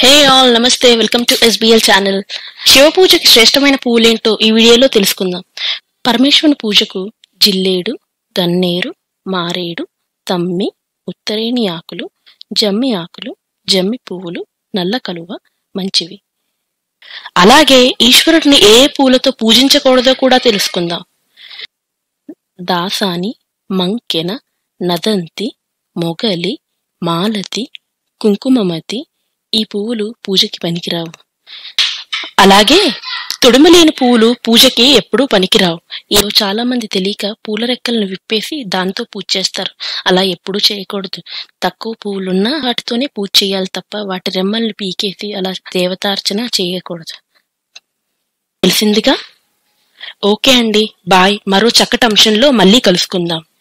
హే all నమస్తే welcome to SBL channel Shiva పూజకి శ్రేష్టమైన పువ్వులేంటో ఈ వీడియోలో తెలుసుకుందాం పరమేశ్వరుని పూజకు జిల్లేడు గన్నేరు మారేడు తమ్మి ఉత్తరేణి ఆకులు జమ్మి ఆకులు జమ్మి పువ్వులు నల్ల కలువ మంచివి అలాగే ఈశ్వరుడిని ఏ పూలతో పూజించకూడదో కూడా తెలుసుకుందాం దాసాని మంకెన నదంతి మొగలి మాలతి కుంకుమమతి ఈ పువ్వులు పూజకి పనికిరావు అలాగే తొడుమలేని పువ్వులు పూజకి ఎప్పుడూ పనికిరావు ఏవో చాలా మంది తెలియక పూల రెక్కలను విప్పేసి దాంతో పూజ చేస్తారు అలా ఎప్పుడూ చేయకూడదు తక్కువ పువ్వులున్నా వాటితోనే పూజ చేయాలి తప్ప వాటి రెమ్మల్ని పీకేసి అలా దేవతార్చన చేయకూడదు తెలిసిందిగా ఓకే అండి బాయ్ మరో చక్కటి అంశంలో మళ్ళీ కలుసుకుందాం